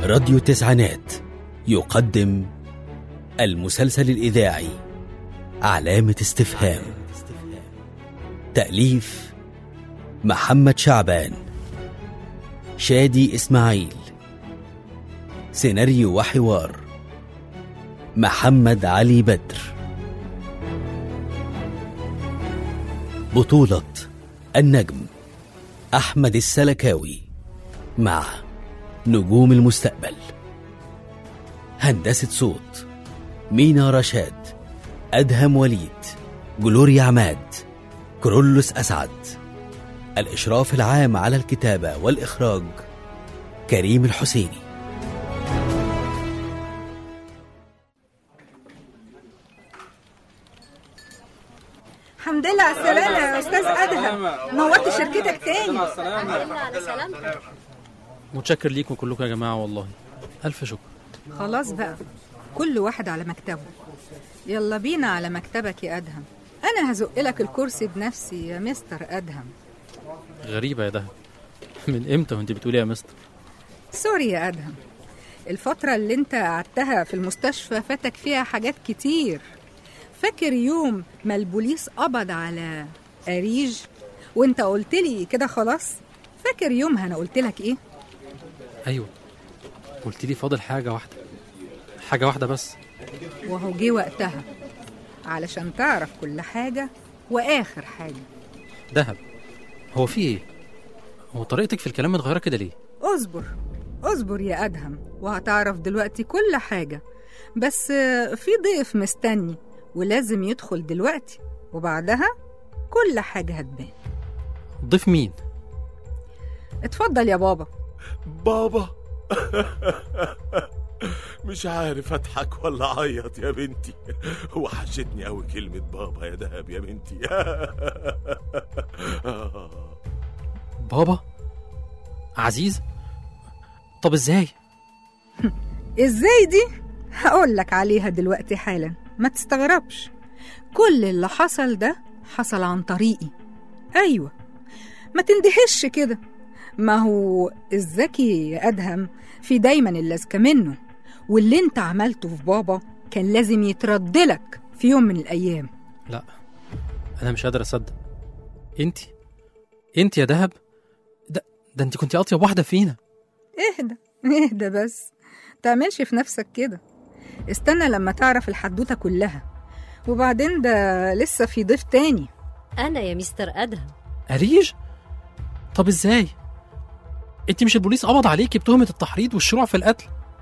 راديو تسعينات يقدم المسلسل الإذاعي علامة استفهام تأليف محمد شعبان شادي إسماعيل سيناريو وحوار محمد علي بدر بطولة النجم أحمد السلكاوي مع نجوم المستقبل هندسة صوت مينا رشاد أدهم وليد جلوريا عماد كرولوس أسعد الإشراف العام على الكتابة والإخراج كريم الحسيني الحمد لله على السلامة يا أستاذ أدهم نورت شركتك تاني على سلامتك متشكر ليكم كلكم يا جماعة والله ألف شكر خلاص بقى كل واحد على مكتبه يلا بينا على مكتبك يا أدهم أنا هزق لك الكرسي بنفسي يا مستر أدهم غريبة يا دهب من امتى وانت بتقولي يا مستر سوري يا أدهم الفترة اللي انت قعدتها في المستشفى فاتك فيها حاجات كتير فاكر يوم ما البوليس قبض على أريج وانت قلت لي كده خلاص فاكر يومها انا قلت لك ايه أيوة قلت لي فاضل حاجة واحدة حاجة واحدة بس وهو جه وقتها علشان تعرف كل حاجة وآخر حاجة دهب هو في ايه؟ هو طريقتك في الكلام متغيرة كده ليه؟ اصبر اصبر يا أدهم وهتعرف دلوقتي كل حاجة بس آه، في ضيف مستني ولازم يدخل دلوقتي وبعدها كل حاجة هتبان ضيف مين؟ اتفضل يا بابا بابا مش عارف اضحك ولا اعيط يا بنتي وحشتني قوي كلمة بابا يا دهب يا بنتي بابا؟ عزيز؟ طب ازاي؟ ازاي دي هقول لك عليها دلوقتي حالا ما تستغربش كل اللي حصل ده حصل عن طريقي ايوه ما تندهش كده ما هو الذكي يا ادهم في دايما اللي اذكى منه واللي انت عملته في بابا كان لازم يتردلك في يوم من الايام لا أنا مش قادر أصدق انت انت يا دهب ده ده انت كنت أطيب واحدة فينا اهدى اهدى بس تعملش في نفسك كده استنى لما تعرف الحدوتة كلها وبعدين ده لسه في ضيف تاني أنا يا مستر أدهم أريج؟ طب ازاي؟ انت مش البوليس قبض عليكي بتهمة التحريض والشروع في القتل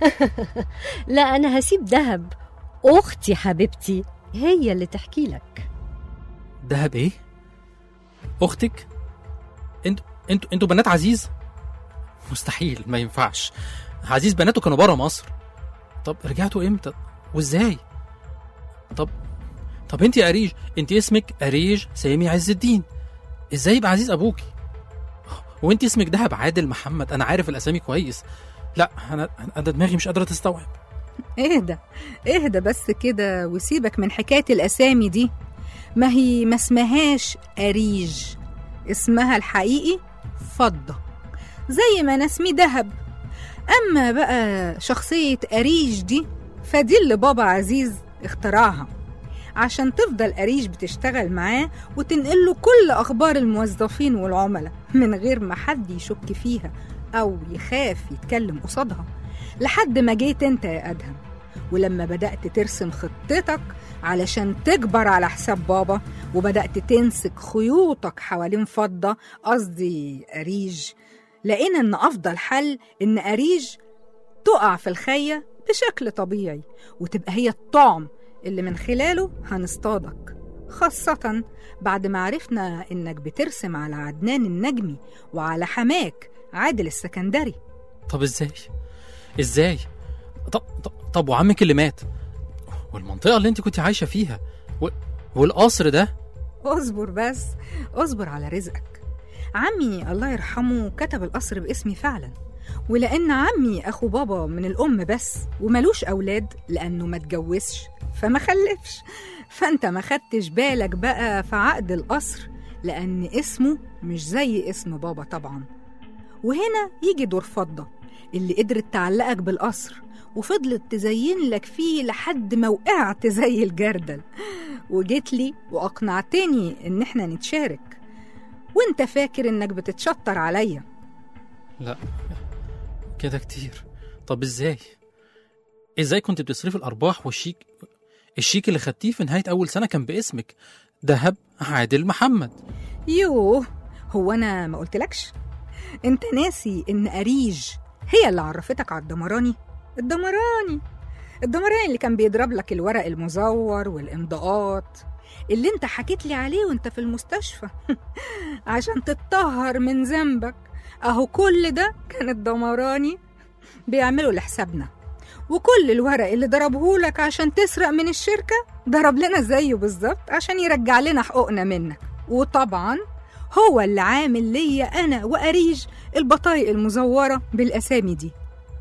لا أنا هسيب دهب أختي حبيبتي هي اللي تحكي لك دهب ايه؟ اختك؟ انتوا انتوا انتوا بنات عزيز؟ مستحيل ما ينفعش عزيز بناته كانوا بره مصر طب رجعتوا امتى؟ وازاي؟ طب طب انت يا اريج انت اسمك اريج سامي عز الدين ازاي يبقى عزيز ابوكي؟ وانت اسمك دهب عادل محمد انا عارف الاسامي كويس لا انا انا دماغي مش قادره تستوعب اهدى اهدى بس كده وسيبك من حكاية الأسامي دي ما هي ما اسمهاش أريج اسمها الحقيقي فضة زي ما أنا اسمي دهب أما بقى شخصية أريج دي فدي اللي بابا عزيز اخترعها عشان تفضل أريج بتشتغل معاه وتنقل له كل أخبار الموظفين والعملاء من غير ما حد يشك فيها أو يخاف يتكلم قصادها لحد ما جيت انت يا ادهم ولما بدات ترسم خطتك علشان تكبر على حساب بابا وبدات تمسك خيوطك حوالين فضه قصدي اريج لقينا ان افضل حل ان اريج تقع في الخيه بشكل طبيعي وتبقى هي الطعم اللي من خلاله هنصطادك خاصة بعد ما عرفنا إنك بترسم على عدنان النجمي وعلى حماك عادل السكندري طب ازاي ازاي طب طب, طب وعمك اللي مات والمنطقه اللي انت كنت عايشه فيها و... والقصر ده اصبر بس اصبر على رزقك عمي الله يرحمه كتب القصر باسمي فعلا ولأن عمي أخو بابا من الأم بس وملوش أولاد لأنه ما اتجوزش فما خلفش فأنت ما خدتش بالك بقى في عقد القصر لأن اسمه مش زي اسم بابا طبعا وهنا يجي دور فضة اللي قدرت تعلقك بالقصر وفضلت تزين لك فيه لحد ما وقعت زي الجردل وجيت لي وأقنعتني إن إحنا نتشارك وإنت فاكر إنك بتتشطر عليا لا كده كتير طب ازاي ازاي كنت بتصرفي الارباح والشيك الشيك اللي خدتيه في نهايه اول سنه كان باسمك دهب عادل محمد يوه هو أنا ما قلتلكش أنت ناسي إن أريج هي اللي عرفتك على الدمراني الدمراني الدمراني اللي كان بيضرب لك الورق المزور والإمضاءات اللي انت حكيت لي عليه وانت في المستشفى عشان تتطهر من ذنبك اهو كل ده كان الدمراني بيعملوا لحسابنا وكل الورق اللي ضربهولك عشان تسرق من الشركة ضرب لنا زيه بالظبط عشان يرجع لنا حقوقنا منك وطبعا هو اللي عامل ليا أنا وأريج البطايق المزورة بالأسامي دي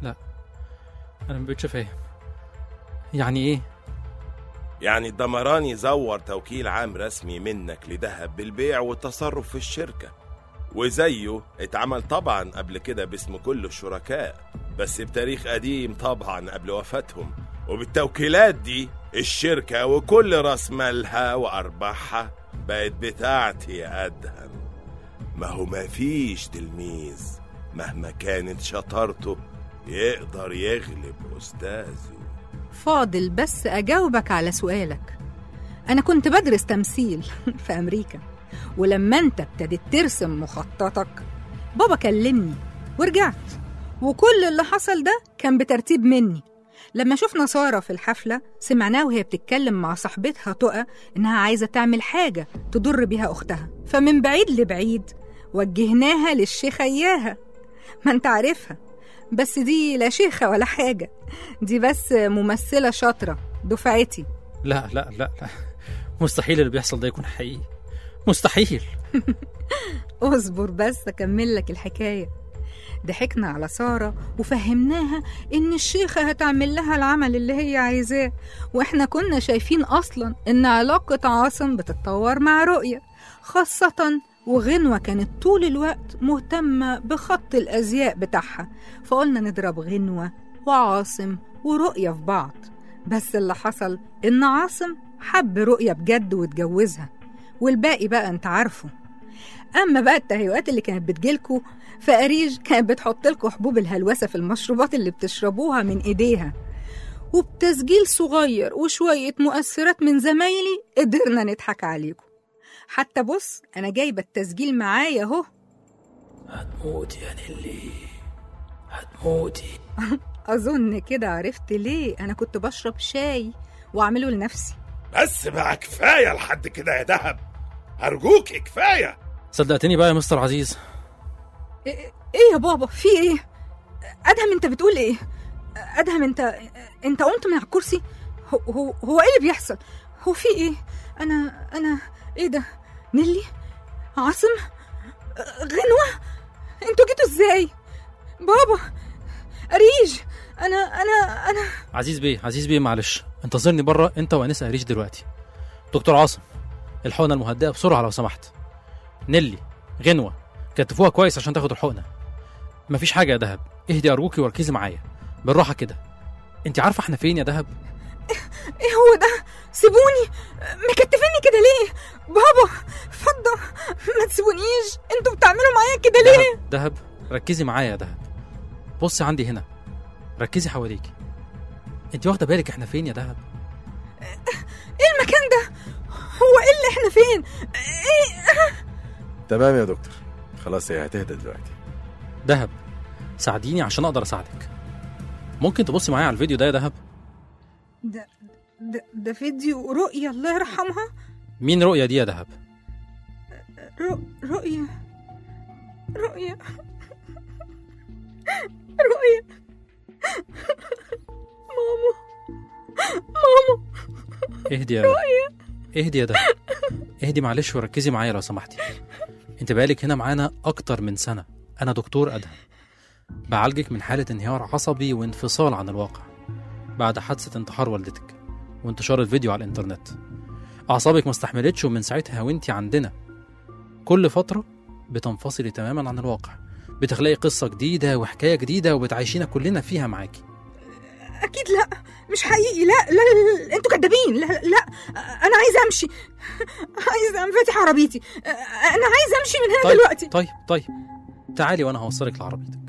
انا مبقتش فاهم يعني ايه يعني الدمراني زور توكيل عام رسمي منك لدهب بالبيع والتصرف في الشركة وزيه اتعمل طبعا قبل كده باسم كل الشركاء بس بتاريخ قديم طبعا قبل وفاتهم وبالتوكيلات دي الشركة وكل راس مالها وأرباحها بقت بتاعتي يا أدهم ما هو ما فيش تلميذ مهما كانت شطارته يقدر يغلب أستاذه فاضل بس أجاوبك على سؤالك أنا كنت بدرس تمثيل في أمريكا ولما أنت ابتديت ترسم مخططك بابا كلمني ورجعت وكل اللي حصل ده كان بترتيب مني لما شفنا سارة في الحفلة سمعناها وهي بتتكلم مع صاحبتها تقى إنها عايزة تعمل حاجة تضر بيها أختها فمن بعيد لبعيد وجهناها للشيخة إياها ما أنت عارفها بس دي لا شيخة ولا حاجة دي بس ممثلة شاطرة دفعتي لا لا لا لا مستحيل اللي بيحصل ده يكون حقيقي مستحيل اصبر بس أكمل لك الحكاية ضحكنا على سارة وفهمناها إن الشيخة هتعمل لها العمل اللي هي عايزاه وإحنا كنا شايفين أصلا إن علاقة عاصم بتتطور مع رؤية خاصة وغنوة كانت طول الوقت مهتمة بخط الأزياء بتاعها فقلنا نضرب غنوة وعاصم ورؤية في بعض بس اللي حصل إن عاصم حب رؤية بجد واتجوزها والباقي بقى انت عارفه أما بقى التهيؤات اللي كانت بتجيلكوا فأريج كانت بتحط لكم حبوب الهلوسة في المشروبات اللي بتشربوها من إيديها وبتسجيل صغير وشوية مؤثرات من زمايلي قدرنا نضحك عليكم حتى بص أنا جايبة التسجيل معايا أهو هتموتي يا نيلي هتموتي أظن كده عرفت ليه أنا كنت بشرب شاي وأعمله لنفسي بس بقى كفاية لحد كده يا دهب أرجوك كفاية صدقتني بقى يا مستر عزيز إيه إيه يا بابا في إيه؟ أدهم أنت بتقول إيه؟ أدهم أنت أنت قمت من على الكرسي؟ هو هو, هو إيه اللي بيحصل؟ هو في إيه؟ أنا أنا إيه ده؟ نيلي؟ عاصم؟ غنوة؟ أنتوا جيتوا إزاي؟ بابا أريج أنا أنا أنا عزيز بيه عزيز بيه معلش انتظرني بره انت وانسه هريش دلوقتي دكتور عاصم الحقنه المهدئه بسرعه لو سمحت نيلي غنوه كتفوها كويس عشان تاخد الحقنه مفيش حاجه يا دهب اهدي ارجوكي وركزي معايا بالراحه كده انت عارفه احنا فين يا دهب إيه هو ده؟ سيبوني مكتفيني كده ليه؟ بابا فضة ما تسيبونيش انتوا بتعملوا معايا كده ليه؟ دهب دهب ركزي معايا يا دهب بصي عندي هنا ركزي حواليكي انت واخده بالك احنا فين يا دهب ايه المكان ده؟ هو ايه اللي احنا فين؟ ايه تمام يا دكتور خلاص هي هتهدى دلوقتي دهب ساعديني عشان اقدر اساعدك ممكن تبصي معايا على الفيديو ده يا دهب ده ده, ده فيديو رؤية الله يرحمها مين رؤية دي يا دهب رؤ رؤية رؤية رؤية ماما ماما اهدي يا رؤية اهدي يا دهب اهدي معلش وركزي معايا لو سمحتي انت بقالك هنا معانا اكتر من سنة انا دكتور ادهم بعالجك من حالة انهيار عصبي وانفصال عن الواقع بعد حادثة انتحار والدتك وانتشار الفيديو على الانترنت اعصابك ما استحملتش ومن ساعتها وانتي عندنا كل فترة بتنفصلي تماما عن الواقع بتخلقي قصة جديدة وحكاية جديدة وبتعيشينا كلنا فيها معاكي اكيد لا مش حقيقي لا لا, لا, لا انتوا كدابين لا لا انا عايزه امشي عايزه انفتح عربيتي انا عايزه امشي من هنا طيب دلوقتي طيب طيب تعالي وانا هوصلك لعربيتك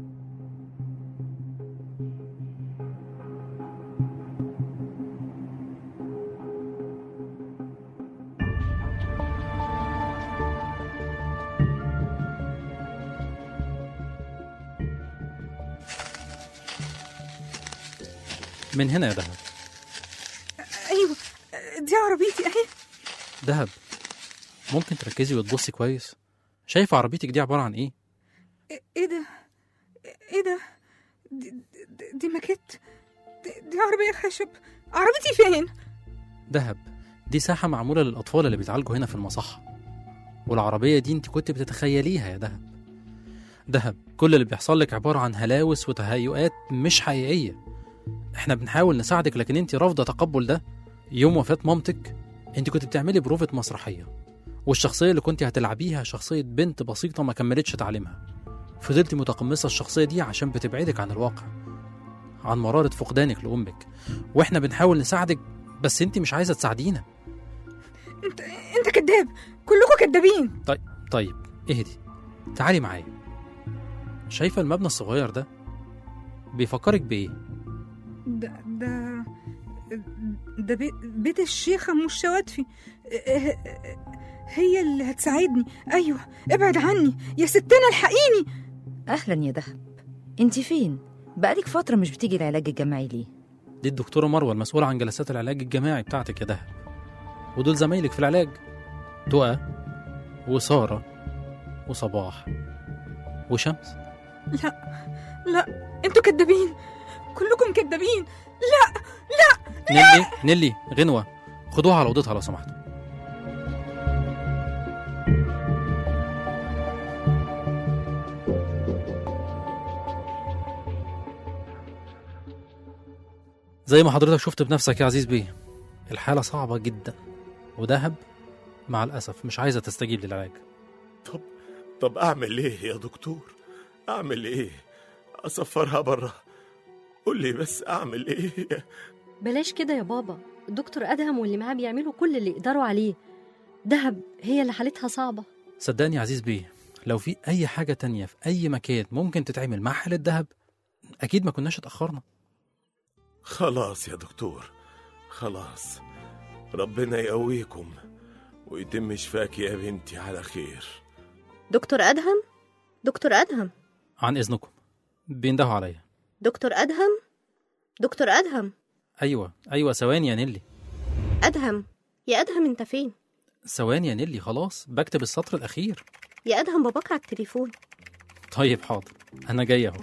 من هنا يا دهب ايوه دي عربيتي اهي دهب ممكن تركزي وتبصي كويس شايفة عربيتك دي عبارة عن ايه ايه ده ايه ده دي, دي, دي ماكيت دي, دي عربيه خشب عربيتي فين دهب دي ساحة معمولة للأطفال اللي بيتعالجوا هنا في المصحة والعربية دي انت كنت بتتخيليها يا دهب دهب كل اللي بيحصل لك عبارة عن هلاوس وتهيؤات مش حقيقية احنا بنحاول نساعدك لكن انت رافضة تقبل ده يوم وفاة مامتك انت كنت بتعملي بروفة مسرحية والشخصية اللي كنت هتلعبيها شخصية بنت بسيطة ما كملتش تعليمها فضلتي متقمصة الشخصية دي عشان بتبعدك عن الواقع عن مرارة فقدانك لأمك واحنا بنحاول نساعدك بس انت مش عايزة تساعدينا انت انت كذاب كلكم كدابين طيب اهدي تعالي معايا شايفة المبنى الصغير ده بيفكرك بإيه؟ ده ده ده بي- بيت الشيخة أم الشواتفي هي اللي هتساعدني أيوة ابعد عني يا ستنا الحقيني أهلا يا دهب أنت فين؟ بقالك فترة مش بتيجي العلاج الجماعي ليه؟ دي الدكتورة مروة المسؤولة عن جلسات العلاج الجماعي بتاعتك يا دهب ودول زمايلك في العلاج تقى وسارة وصباح وشمس لا انتوا كدابين كلكم كدابين نيلي نيلي غنوة خدوها على أوضتها لو سمحتوا زي ما حضرتك شفت بنفسك يا عزيز بيه الحالة صعبة جدا ودهب مع الأسف مش عايزة تستجيب للعلاج طب طب اعمل ايه يا دكتور اعمل ايه اسفرها بره قول لي بس اعمل ايه بلاش كده يا بابا الدكتور أدهم واللي معاه بيعملوا كل اللي يقدروا عليه دهب هي اللي حالتها صعبة صدقني يا عزيز بيه لو في أي حاجة تانية في أي مكان ممكن تتعمل مع حالة دهب أكيد ما كناش اتأخرنا خلاص يا دكتور خلاص ربنا يقويكم ويتم شفاك يا بنتي على خير دكتور أدهم دكتور أدهم عن إذنكم بيندهوا عليا دكتور أدهم دكتور أدهم أيوة أيوة ثواني يا نيلي أدهم يا أدهم أنت فين ثواني يا نيلي خلاص بكتب السطر الأخير يا أدهم باباك على التليفون طيب حاضر أنا جاي أهو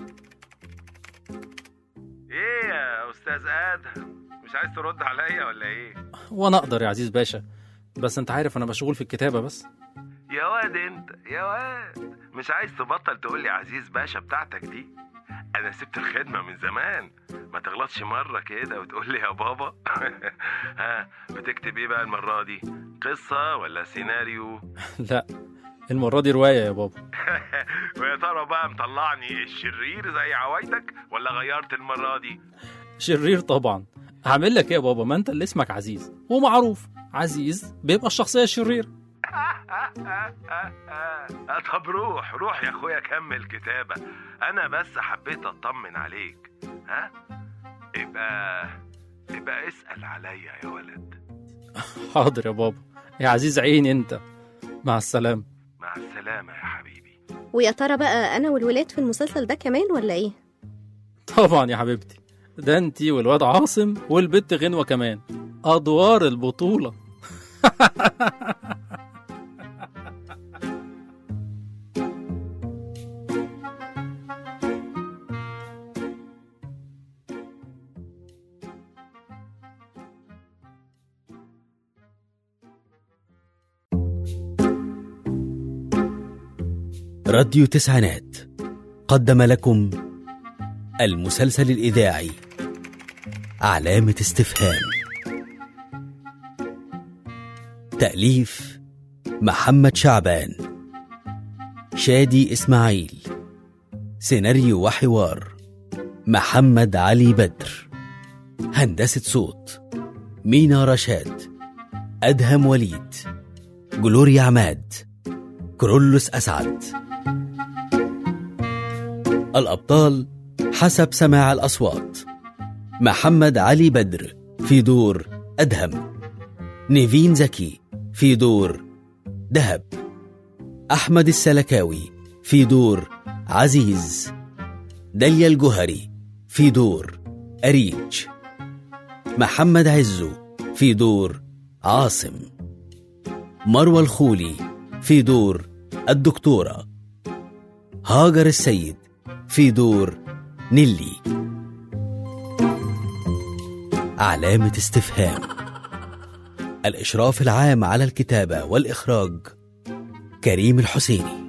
ايه يا استاذ ادهم مش عايز ترد عليا ولا ايه وأنا أقدر يا عزيز باشا بس أنت عارف أنا مشغول في الكتابة بس يا واد انت يا واد مش عايز تبطل تقول لي عزيز باشا بتاعتك دي انا سبت الخدمه من زمان ما تغلطش مره كده وتقول لي يا بابا ها بتكتب ايه بقى المره دي قصه ولا سيناريو لا المرة دي رواية يا بابا ويا ترى بقى مطلعني الشرير زي عوايدك ولا غيرت المره دي شرير طبعا هعمل لك ايه يا بابا ما انت اللي اسمك عزيز ومعروف عزيز بيبقى الشخصية الشريرة آه، طب روح روح يا اخويا كمل كتابة انا بس حبيت اطمن عليك ها ابقى ابقى اسأل عليا يا ولد حاضر يا بابا يا عزيز عيني انت مع السلامة مع السلامة يا حبيبي ويا ترى بقى أنا والولاد في المسلسل ده كمان ولا إيه طبعا يا حبيبتي ده انتي والواد عاصم والبت غنوة كمان أدوار البطولة راديو تسعينات قدم لكم المسلسل الإذاعي علامة استفهام تأليف محمد شعبان شادي إسماعيل سيناريو وحوار محمد علي بدر هندسة صوت مينا رشاد أدهم وليد جلوريا عماد كرولوس أسعد الأبطال حسب سماع الأصوات محمد علي بدر في دور أدهم نيفين زكي في دور دهب أحمد السلكاوي في دور عزيز داليا الجهري في دور أريج محمد عزو في دور عاصم مروى الخولي في دور الدكتورة هاجر السيد في دور نيلي علامة استفهام الإشراف العام على الكتابة والإخراج كريم الحسيني